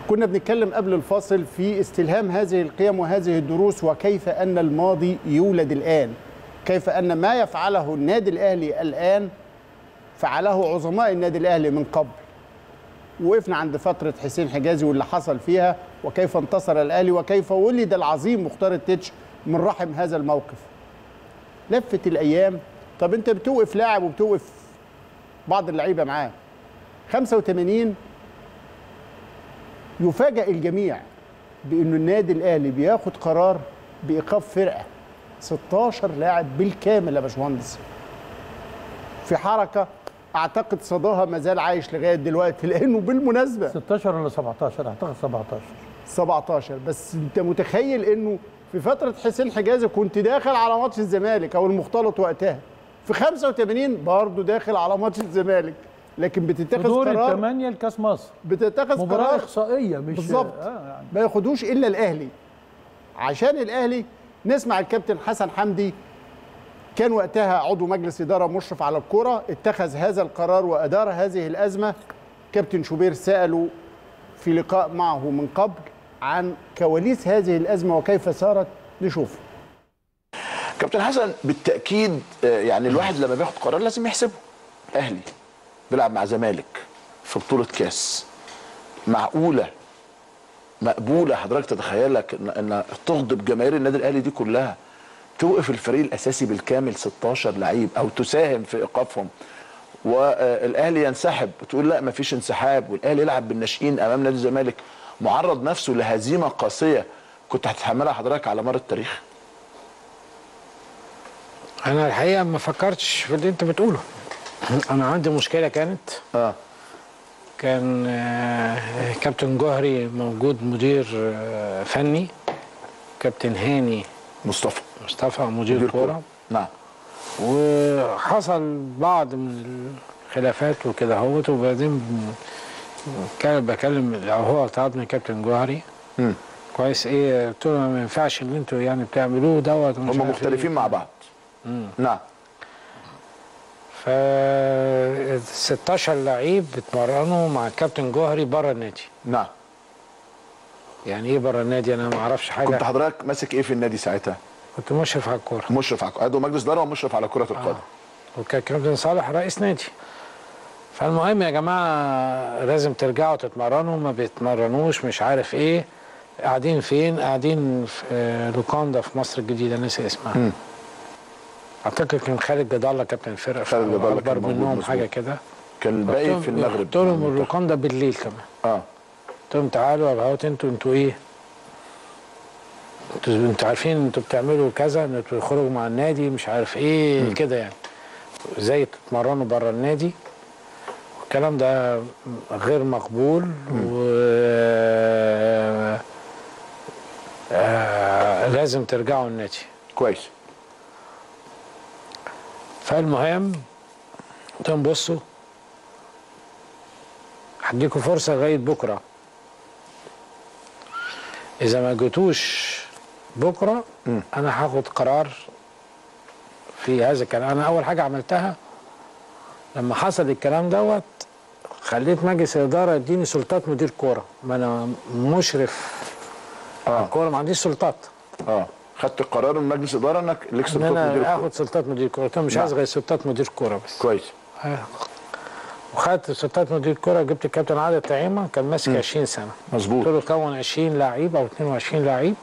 كنا بنتكلم قبل الفاصل في استلهام هذه القيم وهذه الدروس وكيف ان الماضي يولد الان كيف ان ما يفعله النادي الاهلي الان فعله عظماء النادي الاهلي من قبل وقفنا عند فتره حسين حجازي واللي حصل فيها وكيف انتصر الاهلي وكيف ولد العظيم مختار التتش من رحم هذا الموقف لفت الايام طب انت بتوقف لاعب وبتوقف بعض اللعيبه معاه 85 يفاجئ الجميع بانه النادي الاهلي بياخد قرار بايقاف فرقه 16 لاعب بالكامل يا باشمهندس في حركه اعتقد صداها ما زال عايش لغايه دلوقتي لانه بالمناسبه 16 ولا 17 اعتقد 17 17 بس انت متخيل انه في فتره حسين حجازي كنت داخل على ماتش الزمالك او المختلط وقتها في 85 برضه داخل على ماتش الزمالك لكن بتتخذ دور قرار الثمانيه لكاس مصر بتتخذ مباراه قرار اقصائيه مش بالظبط آه يعني. ما ياخدوش الا الاهلي عشان الاهلي نسمع الكابتن حسن حمدي كان وقتها عضو مجلس اداره مشرف على الكره اتخذ هذا القرار وادار هذه الازمه كابتن شوبير ساله في لقاء معه من قبل عن كواليس هذه الازمه وكيف سارت نشوف كابتن حسن بالتاكيد آه، يعني الواحد لما بياخد قرار لازم يحسبه اهلي بيلعب مع زمالك في بطوله كاس معقوله مقبوله حضرتك تتخيلك ان ان تغضب جماهير النادي الاهلي دي كلها توقف الفريق الاساسي بالكامل 16 لعيب او تساهم في ايقافهم والاهلي ينسحب تقول لا مفيش انسحاب والاهلي يلعب بالناشئين امام نادي الزمالك معرض نفسه لهزيمه قاسيه كنت هتتحملها حضرتك على مر التاريخ انا الحقيقه ما فكرتش في اللي انت بتقوله انا عندي مشكله كانت اه كان آه، كابتن جوهري موجود مدير آه، فني كابتن هاني مصطفى مصطفى مدير, مدير كوره كورة. نعم وحصل بعض من الخلافات وكده هوت وبعدين كان بكلم هو طلبني كابتن جوهري مم. كويس ايه قلت له ما ينفعش اللي انتوا يعني بتعملوه دوت ومش هم عارف مختلفين إيه. مع بعض نعم ف 16 لعيب اتمرنوا مع الكابتن جوهري بره النادي نعم يعني ايه بره النادي انا ما اعرفش حاجه كنت حضرتك ماسك ايه في النادي ساعتها كنت مشرف على الكوره مشرف على عضو مجلس اداره ومشرف على كره القدم وكان كابتن صالح رئيس نادي فالمهم يا جماعه لازم ترجعوا تتمرنوا ما بيتمرنوش مش عارف ايه قاعدين فين قاعدين في آه، لوكاندا في مصر الجديده ناسي اسمها اعتقد كان خالد جد الله كابتن الفرقه خالد جد الله اكبر كان موجود منهم مظبوط. حاجه كده كان الباقي قلت في لهم- المغرب قلت لهم اللوكاندا بالليل كمان اه قلت لهم تعالوا يا بهوت انتوا انتوا ايه؟ انتوا انتوا عارفين انتوا بتعملوا كذا انتوا تخرجوا مع النادي مش عارف ايه كده يعني ازاي تتمرنوا بره النادي الكلام ده غير مقبول و آه لازم ترجعوا النادي كويس فالمهم قلت لهم بصوا هديكوا فرصة لغاية بكرة إذا ما جيتوش بكرة أنا هاخد قرار في هذا الكلام أنا أول حاجة عملتها لما حصل الكلام دوت خليت مجلس الإدارة يديني سلطات مدير كورة ما أنا مشرف على اه الكورة ما عنديش سلطات اه خدت القرار من مجلس اداره انك ليك إن سلطات مدير أنا الكورة. آخد سلطات مدير كورة قلت لهم مش نعم. عايز غير سلطات مدير كورة بس كويس وخدت سلطات مدير كرة جبت الكابتن عادل طعيمة كان ماسك 20 سنة مظبوط قلت له كون 20 لعيب أو 22 لعيب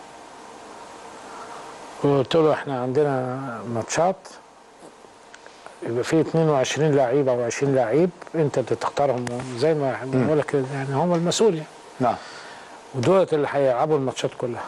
وقلت له احنا عندنا ماتشات يبقى في 22 لعيب أو 20 لعيب أنت اللي تختارهم زي ما بقول لك يعني هم المسؤول يعني نعم ودولت اللي هيلعبوا الماتشات كلها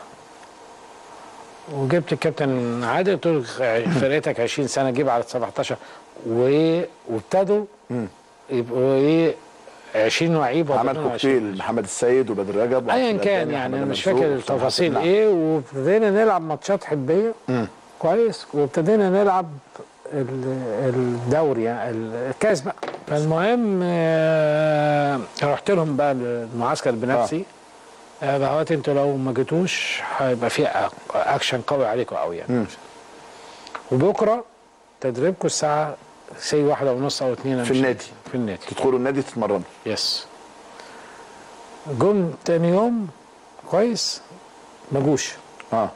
وجبت الكابتن عادل قلت له فرقتك 20 سنه جيب على 17 و- وابتدوا يبقوا ايه 20 لعيب ولا عمل 22. كوكتيل محمد السيد وبدر رجب وعبد ايا كان القدامي يعني وأحمد انا مش منصور فاكر وحسام التفاصيل حسن. نعم. ايه وابتدينا نلعب ماتشات حبيه كويس وابتدينا نلعب ال- الدوري يعني ال- الكاس بقى فالمهم آه، رحت لهم بقى المعسكر بنفسي آه. دلوقتي انتوا لو ما جيتوش هيبقى في أك- اكشن قوي عليكم قوي يعني وبكره تدريبكم الساعه سي واحدة ونص او اتنين أنا في مش- النادي. في النادي تدخلوا النادي تتمرنوا يس جم تاني يوم كويس ما جوش اه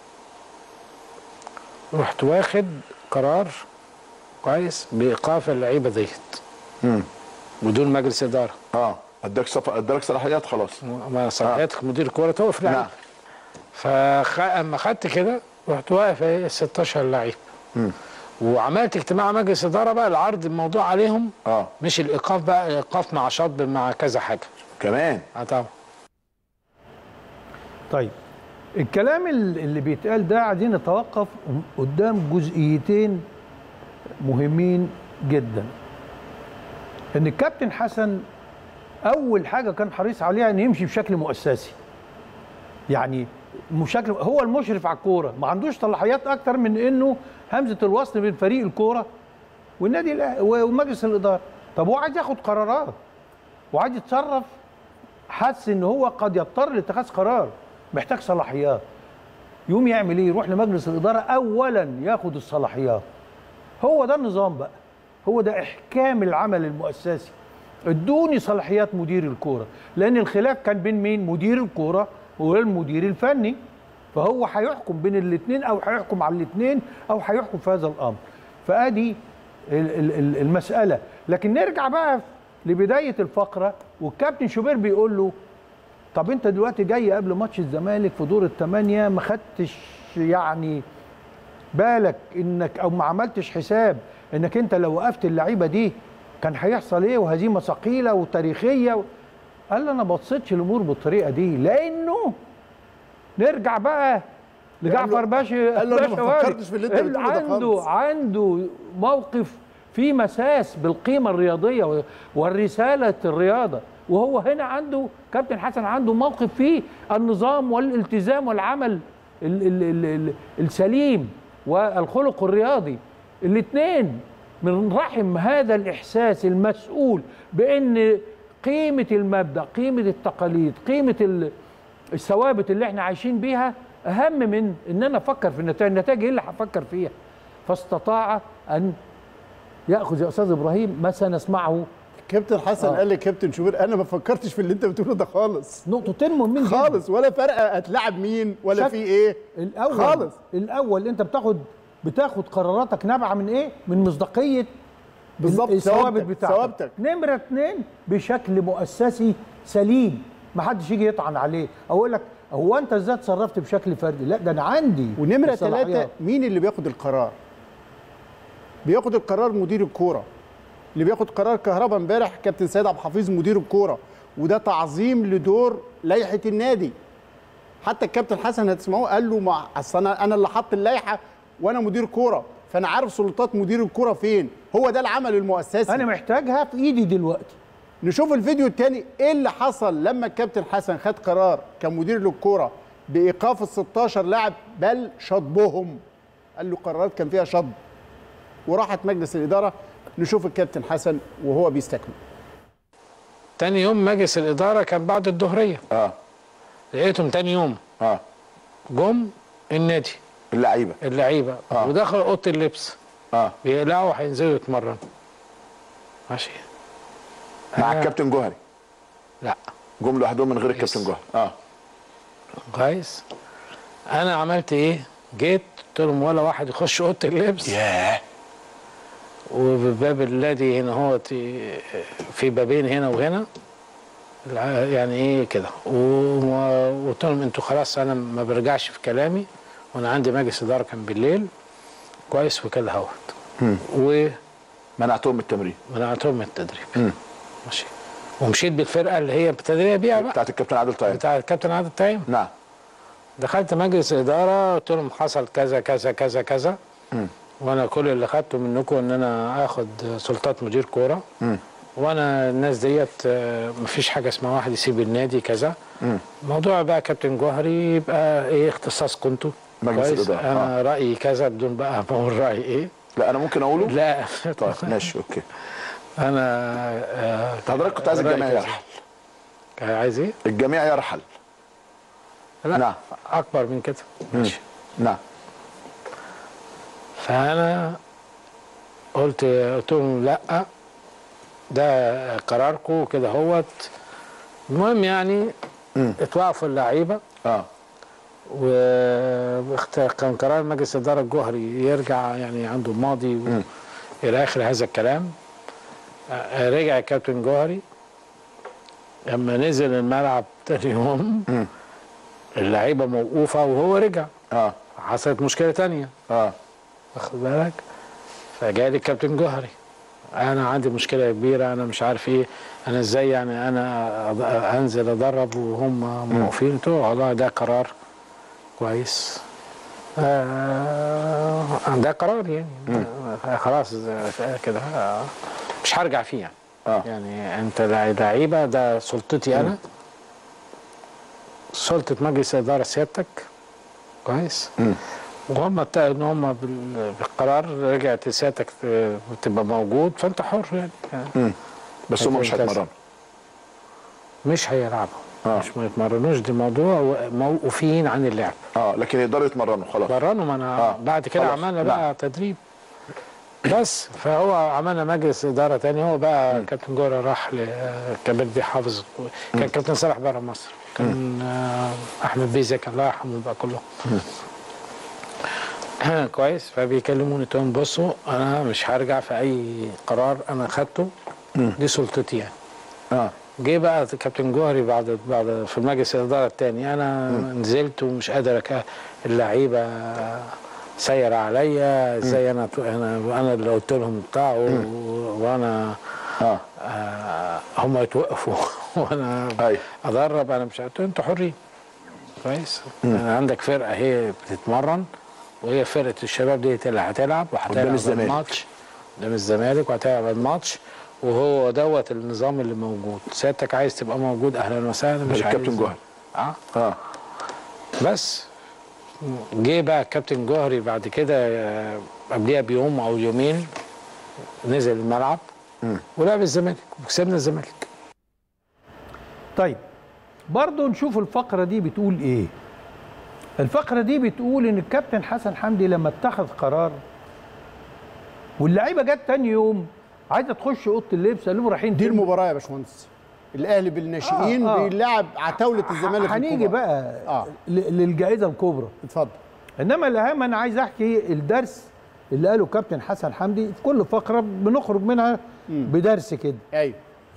رحت واخد قرار كويس بايقاف اللعيبه ديت امم بدون مجلس اداره اه اداك صف... اداك صلاحيات خلاص ما صلاحيات مدير الكوره توقف لعيب نعم فاما خدت كده رحت واقف ايه 16 لعيب وعملت اجتماع مجلس اداره بقى العرض الموضوع عليهم اه مش الايقاف بقى ايقاف مع شطب مع كذا حاجه كمان اه طبعا طيب الكلام ال- اللي بيتقال ده عايزين نتوقف قدام جزئيتين مهمين جدا ان الكابتن حسن اول حاجه كان حريص عليها ان يمشي بشكل مؤسسي يعني بشكل هو المشرف على الكوره ما عندوش صلاحيات اكتر من انه همزه الوصل بين فريق الكوره والنادي الأهلي ومجلس الاداره طب هو عايز ياخد قرارات وعايز يتصرف حس ان هو قد يضطر لاتخاذ قرار محتاج صلاحيات يقوم يعمل ايه يروح لمجلس الاداره اولا ياخد الصلاحيات هو ده النظام بقى هو ده احكام العمل المؤسسي ادوني صلاحيات مدير الكوره لان الخلاف كان بين مين مدير الكوره والمدير الفني فهو هيحكم بين الاثنين او هيحكم على الاثنين او هيحكم في هذا الامر فادي ال- ال- ال- المساله لكن نرجع بقى لبدايه الفقره والكابتن شوبير بيقول له طب انت دلوقتي جاي قبل ماتش الزمالك في دور الثمانيه ما خدتش يعني بالك انك او ما عملتش حساب انك انت لو وقفت اللعيبه دي كان هيحصل ايه وهزيمه ثقيله وتاريخيه و... قال له انا ما بصيتش الامور بالطريقه دي لانه نرجع بقى لجعفر باشا قال له أنا ما باشا وارد. فكرتش في اللي أنت بتقوله ده عنده خالص. عنده موقف فيه مساس بالقيمه الرياضيه و- والرساله الرياضه وهو هنا عنده كابتن حسن عنده موقف فيه النظام والالتزام والعمل ال ال ال ال السليم والخلق الرياضي الاثنين من رحم هذا الاحساس المسؤول بان قيمه المبدا قيمه التقاليد قيمه ال- الثوابت اللي احنا عايشين بيها اهم من ان انا افكر في النتائج النتائج ايه اللي هفكر فيها فاستطاع ان ياخذ يا استاذ ابراهيم ما سنسمعه كابتن حسن آه. قال لي كابتن شوبير انا ما فكرتش في اللي انت بتقوله ده خالص نقطتين مهمين جدا خالص ولا فرقه هتلاعب مين ولا شك- في ايه الاول خالص. الاول انت بتاخد بتاخد قراراتك نابعه من ايه من مصداقيه بالظبط، الثوابت ثوابتك، بتاعتك ثوابتك. نمره اتنين بشكل مؤسسي سليم ما حدش يجي يطعن عليه او يقول لك هو انت ازاي اتصرفت بشكل فردي لا ده انا عندي ونمره الصلاحيات. ثلاثه مين اللي بياخد القرار؟ بياخد القرار مدير الكوره اللي بياخد قرار كهربا امبارح كابتن سيد عبد الحفيظ مدير الكوره وده تعظيم لدور لائحه النادي حتى الكابتن حسن هتسمعوه قال له مع اصل انا انا اللي حط اللائحه وانا مدير كوره فانا عارف سلطات مدير الكوره فين هو ده العمل المؤسسي انا محتاجها في ايدي دلوقتي نشوف الفيديو الثاني ايه اللي حصل لما الكابتن حسن خد قرار كمدير للكوره بايقاف ال 16 لاعب بل شطبهم قال له قرارات كان فيها شطب وراحت مجلس الاداره نشوف الكابتن حسن وهو بيستكمل تاني يوم مجلس الاداره كان بعد الظهريه اه لقيتهم تاني يوم اه جم النادي اللعيبه اللعيبه آه. ودخلوا اوضه اللبس اه بيقلعوا هينزلوا يتمرنوا ماشي مع آه. الكابتن جوهري لا جم لوحدهم من غير يس. الكابتن جوهري اه كويس انا عملت ايه جيت قلت لهم ولا واحد يخش اوضه اللبس ياه وباب النادي هنا هو في بابين هنا وهنا الع- يعني ايه كده وما- وقلت لهم انتوا خلاص انا ما برجعش في كلامي وانا عندي مجلس اداره كان بالليل كويس وكده اهوت منعتهم من التمرين ومنعتهم من التدريب مم. ماشي ومشيت بالفرقه اللي هي التدريبيه بيها بقى بتاعت الكابتن عادل طيب بتاع الكابتن عادل طيب نعم دخلت مجلس اداره قلت لهم حصل كذا كذا كذا كذا مم. وانا كل اللي خدته منكم ان انا اخد سلطات مدير كوره مم. وانا الناس ديت آه، مفيش حاجه اسمها واحد يسيب النادي كذا مم. موضوع بقى كابتن جوهري يبقى ايه اختصاصكم انتوا مجلس كويس؟ الإدارة، انا رايي كذا بدون بقى ما اقول رايي ايه لا انا ممكن اقوله لا طيب ماشي اوكي انا آه، حضرتك كنت عايز رأيي الجميع كذا. يرحل عايز ايه؟ الجميع يرحل لا نعم. اكبر من كده ماشي نعم فانا قلت قلت لهم لا ده قراركم كده هوت المهم يعني اتوقفوا اللعيبه اه وكان قرار مجلس الاداره الجوهري يرجع يعني عنده ماضي و... الى اخر هذا الكلام آه، رجع الكابتن جوهري لما نزل الملعب تاني يوم اللعيبه موقوفه وهو رجع اه حصلت مشكله تانية اه واخد بالك فجالي الكابتن جوهري انا عندي مشكله كبيره انا مش عارف ايه انا ازاي يعني انا أض- انزل ادرب وهم موقفين قلت له والله ده قرار كويس آه ده قرار يعني آه خلاص آه، كده آه مش هرجع فيه يعني آه. يعني انت لعيبه ده سلطتي انا سلطه مجلس اداره سيادتك كويس وهم اتفقوا ان هم بال- بالقرار رجعت سيادتك ت- تبقى موجود فانت حر يعني, يعني بس هم مش هيكون كذا. هيتمرنوا مش هيلعبوا آه. مش ما يتمرنوش دي موضوع موقوفين عن اللعب اه لكن يقدروا يتمرنوا خلاص مرنوا ما انا آه. بعد كده خلاص. عملنا بقى تدريب بس فهو عملنا مجلس اداره تاني هو بقى كابتن جوهر راح لكابتن بيه حافظ كان كابتن صالح بره مصر كان آه، احمد بيزك الله يرحمه بقى كلهم كويس فبيكلموني قلت لهم بصوا انا مش هرجع في اي قرار انا خدته دي سلطتي يعني اه جه بقى كابتن جوهري بعد بعد في مجلس الاداره الثاني انا نزلت ومش قادر أك... اللعيبه سير عليا ازاي انا انا انا اللي قلت لهم بتاع و- وانا اه آه هم يتوقفوا وانا أيوة. ادرب انا مش قلت انتوا حرين كويس أنا عندك فرقه هي بتتمرن وهي فرقه الشباب دي اللي هتلعب وهتلعب الزمالك. الماتش قدام الزمالك وهتلعب الماتش وهو دوت النظام اللي موجود سيادتك عايز تبقى موجود اهلا وسهلا مش الكابتن عايز جوهري. اه اه بس جه بقى الكابتن جوهري بعد كده آه، قبليها بيوم او يومين نزل الملعب ولعب الزمالك وكسبنا الزمالك طيب برضه نشوف الفقرة دي بتقول ايه الفقرة دي بتقول ان الكابتن حسن حمدي لما اتخذ قرار واللعيبة جت تاني يوم عايزة تخش اوضة اللبس قالوا لهم رايحين دي فين؟ المباراه يا باشمهندس الاهلي بالناشئين آه، آه. بيلعب عتاوله الزمالك هنيجي الكبرى. بقى آه. ل- للجائزة الكبرى اتفضل انما الاهم انا عايز احكي الدرس اللي قاله كابتن حسن حمدي في كل فقرة بنخرج منها بدرس كده ايوه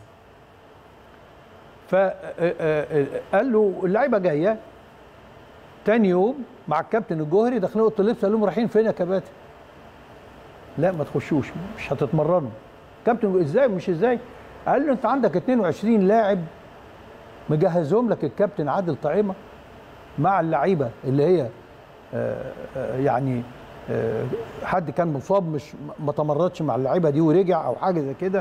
فقال له اللعيبه جايه تاني يوم مع الكابتن الجوهري داخلين اوضه اللبس قال لهم رايحين فين يا كباتن؟ لا ما تخشوش مش هتتمرنوا كابتن ازاي مش ازاي؟ قال له انت عندك 22 لاعب مجهزهم لك الكابتن عادل طعيمه مع اللعيبه اللي هي آه، آه، يعني آه، حد كان مصاب مش ما تمرنش مع اللعيبه دي ورجع او حاجه زي كده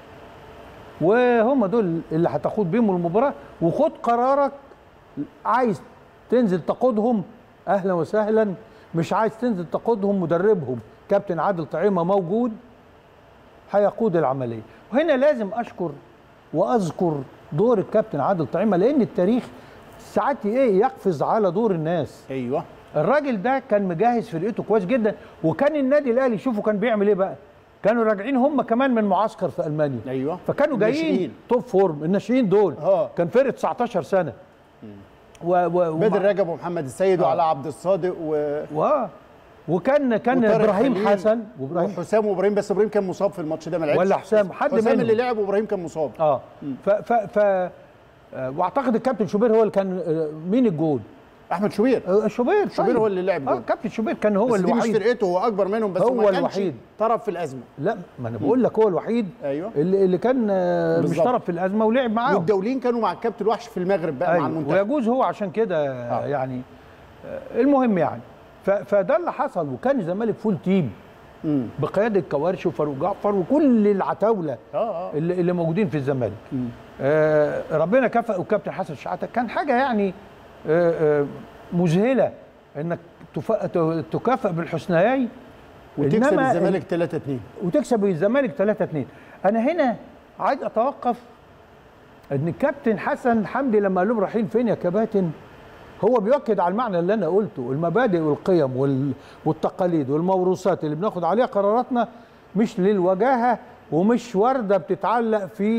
وهم دول اللي هتاخد بيهم المباراه وخد قرارك عايز تنزل تقودهم اهلا وسهلا مش عايز تنزل تقودهم مدربهم كابتن عادل طعيمه موجود هيقود العمليه وهنا لازم اشكر واذكر دور الكابتن عادل طعيمه لان التاريخ ساعات ايه يقفز على دور الناس ايوه الراجل ده كان مجهز فرقته كويس جدا وكان النادي الاهلي شوفوا كان بيعمل ايه بقى كانوا راجعين هم كمان من معسكر في المانيا ايوه فكانوا جايين الناشئين. توب فورم الناشئين دول آه. كان فرقه 19 سنه و و بدر ومع- رجب ومحمد السيد آه. وعلاء عبد الصادق و و وكان كان وطارق ابراهيم خليل حسن وابراهيم وحسام وابراهيم بس ابراهيم كان مصاب في الماتش ده ما لعبش ولا حسام، حد حسام منهم. اللي لعب وابراهيم كان مصاب اه ف ف ف آه، واعتقد الكابتن شوبير هو اللي كان آه، مين الجول؟ احمد شوبير آه، شوبير شوبير طيب. هو اللي لعب اه جول. كابتن شوبير كان هو بس دي مش الوحيد فرقته هو اكبر منهم بس هو ما كانش الوحيد. طرف في الازمه لا ما انا بقول لك هو الوحيد ايوه اللي اللي كان آه، مش بالظبط. طرف في الازمه ولعب معاهم والدولين كانوا مع الكابتن وحش في المغرب بقى مع أيوة. المنتخب ويجوز هو عشان كده آه. يعني آه، المهم يعني ف- فده اللي حصل وكان الزمالك فول تيم مم. بقياده كوارش وفاروق جعفر وكل العتاوله اه اه اللي, اللي موجودين في الزمالك آه ربنا كفأ والكابتن حسن شحاته كان حاجه يعني آه آه مذهله انك تف- ت- تكافئ بالحسنيين وتكسب إنما الزمالك 3 2 وتكسب الزمالك 3 2 انا هنا عايز اتوقف ان الكابتن حسن حمدي لما قال لهم رايحين فين يا كباتن هو بيؤكد على المعنى اللي انا قلته المبادئ والقيم وال- والتقاليد والموروثات اللي بناخد عليها قراراتنا مش للوجاهه ومش ورده بتتعلق في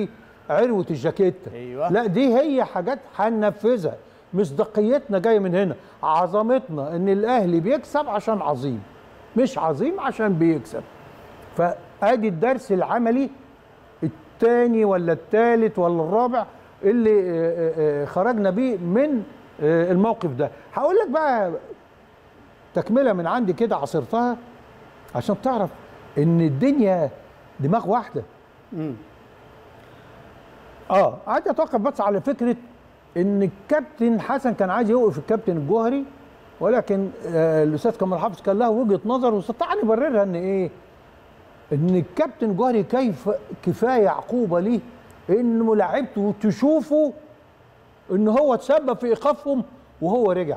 عروه الجاكيته أيوة. لا دي هي حاجات هننفذها مصداقيتنا جايه من هنا عظمتنا ان الاهلي بيكسب عشان عظيم مش عظيم عشان بيكسب فادي الدرس العملي الثاني ولا الثالث ولا الرابع اللي آه، آه، آه، خرجنا بيه من آه، الموقف ده هقول لك بقى تكمله من عندي كده عصرتها عشان تعرف ان الدنيا دماغ واحده اه عايز اتوقف بس على فكره ان الكابتن حسن كان عايز يوقف الكابتن الجوهري ولكن آه الاستاذ كمال حافظ كان له وجهه نظر واستطاع ان يبررها ان ايه ان الكابتن الجوهري كيف كفايه عقوبه ليه ان لعيبته تشوفه ان هو تسبب في ايقافهم وهو رجع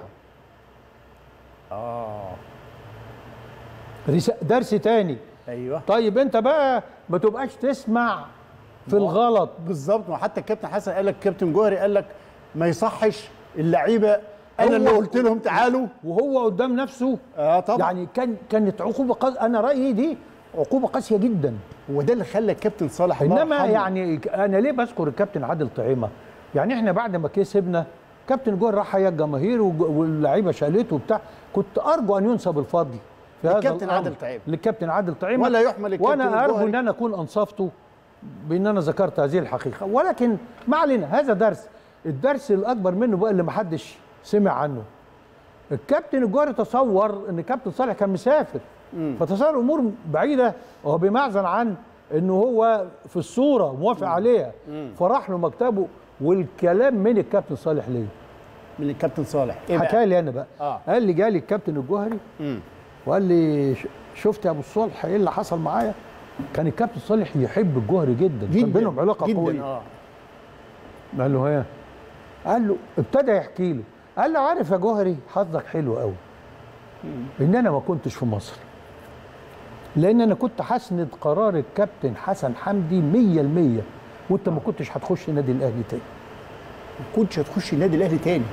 اه درس تاني ايوه طيب انت بقى ما تبقاش تسمع في الغلط بالظبط ما حتى الكابتن حسن قال لك كابتن جوهري قال لك ما يصحش اللعيبه انا اللي هو- قلت لهم تعالوا وهو قدام نفسه اه طبعا يعني كان كانت عقوبه قاسيه انا رايي دي عقوبه قاسيه جدا وده اللي خلى الكابتن صالح الله انما يرحمه يعني انا ليه بذكر الكابتن عادل طعيمه يعني احنا بعد ما كسبنا كابتن جوهر راح حيا الجماهير وج- واللعيبه شالته وبتاع كنت ارجو ان ينسب الفضل في هذا للكابتن الأمر. عادل طعيمة. للكابتن عادل طعيمه ولا يحمل الكابتن وانا ارجو الجوهري. ان انا اكون انصفته بان انا ذكرت هذه الحقيقه ولكن ما علينا هذا درس الدرس الاكبر منه بقى اللي ما حدش سمع عنه الكابتن الجوهري تصور ان كابتن صالح كان مسافر فتصور امور بعيده وهو بمعزل عن انه هو في الصوره موافق عليها فراح له مكتبه والكلام من الكابتن صالح ليه من الكابتن صالح ايه بقى؟ حكى لي انا بقى آه. قال لي جالي الكابتن الجوهري مم. وقال لي ش- شفت يا ابو الصلح ايه اللي حصل معايا كان الكابتن صالح يحب الجوهري جدا, كان بينهم علاقه جدا قويه اه قال له ايه قال له ابتدى يحكي له قال له عارف يا جوهري حظك حلو قوي ان انا ما كنتش في مصر لان انا كنت هسند قرار الكابتن حسن حمدي 100% وانت ما كنتش هتخش نادي الاهلي تاني ما كنتش هتخش النادي الاهلي تاني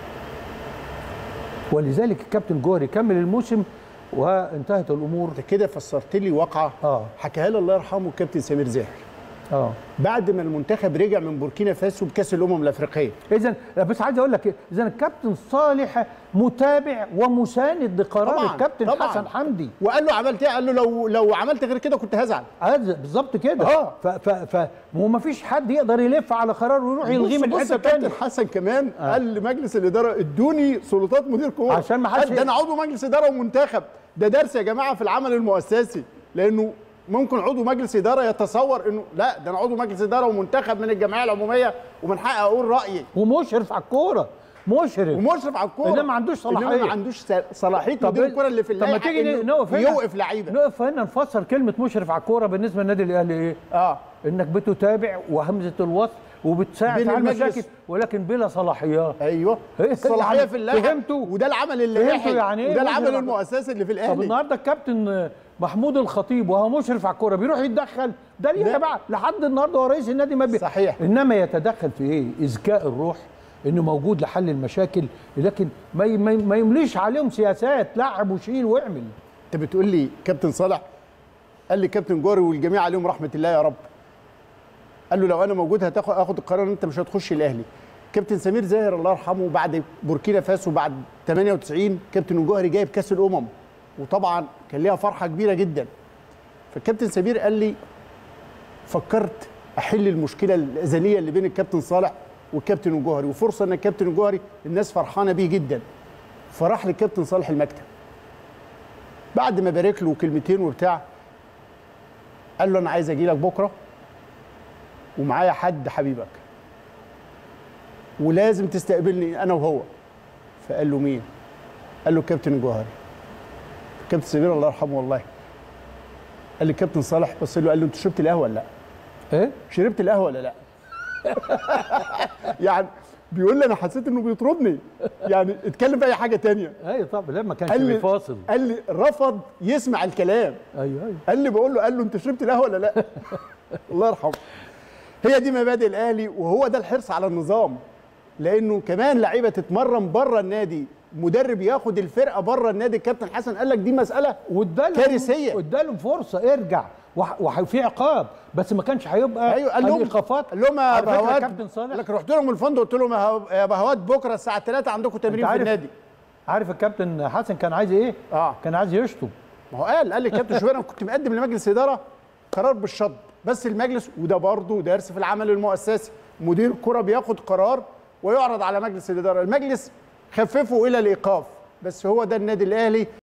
ولذلك الكابتن جوهري كمل الموسم وانتهت الامور انت كده فسرت لي واقعه اه حكاها لي الله يرحمه الكابتن سمير زاهر اه بعد ما المنتخب رجع من بوركينا فاسو بكاس الامم الافريقيه اذا بس عايز اقول لك اذا الكابتن صالح متابع ومساند لقرار طبعاً، الكابتن طبعاً. حسن حمدي وقال له عملت ايه قال له لو لو عملت غير كده كنت هزعل هذا بالظبط كده آه. ف ف ف هو ما فيش حد يقدر يلف على قرار ويروح يلغيه بص- من بص حته الكابتن تانية حسن كمان قال لمجلس الاداره ادوني سلطات مدير كوره عشان ما حدش قال ده انا عضو مجلس اداره ومنتخب ده درس يا جماعه في العمل المؤسسي لانه ممكن عضو مجلس اداره يتصور انه لا ده انا عضو مجلس اداره ومنتخب من الجمعيه العموميه ومن حقي اقول رايي ومشرف على الكوره مشرف ومشرف على الكوره إنما ما عندوش صلاحية. إنما ما عندوش س- صلاحيه مدير الكوره اللي في طب ما اللائحه تيجي إنه نقف هنا يوقف لعيبه نقف هنا نفسر كلمه مشرف على الكوره بالنسبه للنادي الاهلي ايه؟ اه انك بتتابع وهمزه الوصل وبتساعد بين على المجلس- المشاكل ولكن بلا صلاحيات ايوه إيه؟ الصلاحيه يعني في اللائحه فهمتوا؟ وده العمل اللائحي فهمتوا يعني إيه وده مشرف العمل على- المؤسسي اللي في طب الاهلي النهارده الكابتن محمود الخطيب وهو مشرف على الكوره بيروح يتدخل ده ليه لا. يا جماعه لحد النهارده هو رئيس النادي ما بي صحيح. انما يتدخل في ايه؟ اذكاء الروح انه موجود لحل المشاكل لكن ما ي- ما ي- ما يمليش عليهم سياسات لعب وشيل واعمل انت بتقول لي كابتن صالح قال لي كابتن جوري والجميع عليهم رحمه الله يا رب قال له لو انا موجود هتاخد اخد القرار ان انت مش هتخش الاهلي كابتن سمير زاهر الله يرحمه بعد بوركينا فاسو بعد 98 كابتن الجوهري جايب كاس الامم وطبعا كان ليها فرحه كبيره جدا فالكابتن سمير قال لي فكرت احل المشكله الازليه اللي بين الكابتن صالح والكابتن الجوهري وفرصه ان الكابتن الجوهري الناس فرحانه بيه جدا فراح للكابتن صالح المكتب بعد ما بارك له كلمتين وبتاع قال له انا عايز اجي لك بكره ومعايا حد حبيبك ولازم تستقبلني انا وهو فقال له مين قال له الكابتن الجوهري الكابتن سمير الله يرحمه والله قال لي الكابتن صالح بص له قال له انت شربت القهوه ولا لا ايه؟ شربت القهوه ولا لا يعني بيقول لي انا حسيت انه بيطردني يعني اتكلم في اي حاجه تانية ايوه طب لا ما كانش قال لي بيفاصل قال لي رفض يسمع الكلام ايوه ايوه قال لي بقول له قال له انت شربت القهوه ولا لا الله يرحمه هي دي مبادئ الاهلي وهو ده الحرص على النظام لانه كمان لعيبه تتمرن بره النادي مدرب ياخد الفرقه بره النادي الكابتن حسن قال لك دي مساله وادالهم كارثية. وادالهم فرصه ارجع وح- وفي عقاب بس ما كانش هيبقى ايوه قال لهم الايقافات قال لهم يا على فكرة بهوات كابتن صالح لك رحت لهم الفندق قلت لهم يا هو- يا بهوات بكره الساعه 3 عندكم تمرين في عارف- النادي عارف الكابتن حسن كان عايز ايه؟ اه كان عايز يشطب ما هو قال قال لي كابتن شوبير انا كنت مقدم لمجلس اداره قرار بالشطب بس المجلس وده برضه درس في العمل المؤسسي مدير الكره بياخد قرار ويعرض على مجلس الاداره المجلس خففه الى الايقاف بس هو ده النادي الاهلي